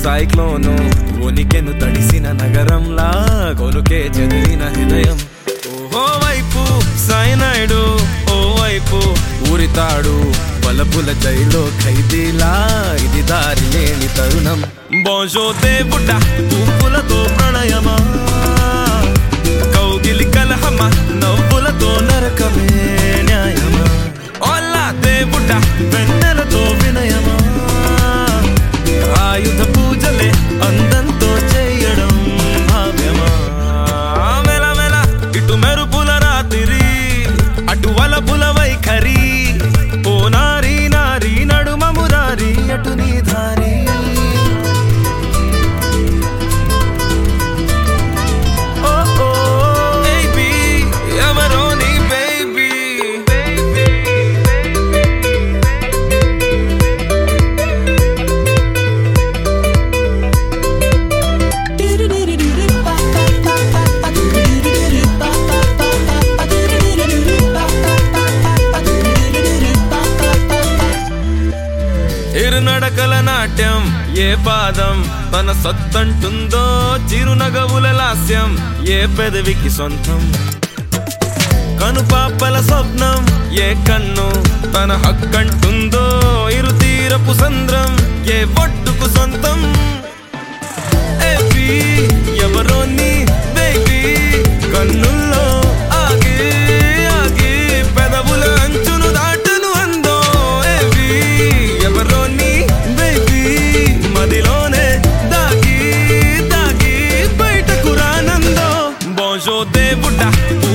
cyclone ఉనికెను తడిసిన నగరంలా కొలుకే చెదిరిన హృదయం ఓహో వైపు సాయనాయుడు ఓ వైపు ఊరితాడు బలపుల జైలో ఖైదీలా ఇది దారి లేని తరుణం బోజో దేవుడ పువ్వులతో ప్రణయమా కౌగిలి కలహమ నవ్వులతో నరకమే న్యాయమా ఓలా దేవుడ వెన్నెలతో వినయమా ఆయుధ పూజలే అందంతో చేయడం భావ్యమా మెల మెల ఇటు మెరుపుల రాత్రి అటు వలపుల వైఖరి ఓ నారీ నారీ నడుమ మురారి అటు నీ ధారి ఓ ఓ బేబీ ఎవరో నీ బేబీ ఇరునడకల నాట్యం ఏ పాదం తన సత్తంటుందో చిరునగవుల లాస్యం ఏ పెదవికి సొంతం కనుపాపల స్వప్నం ఏ కన్ను తన హక్కంటుందో ఇరు తీరపు సంద్రం ఏ ఒడ్డుకు సొంతం ఏపీ ఎవరో నీ బేబీ కన్నుల్లో ఆగి ఆగి పెదవుల అంచును దాటును అందో ఏవి ఎవరో నీ బేబీ మదిలోనే దాగి దాగి బయటకు రానందో బోజో దేవుడా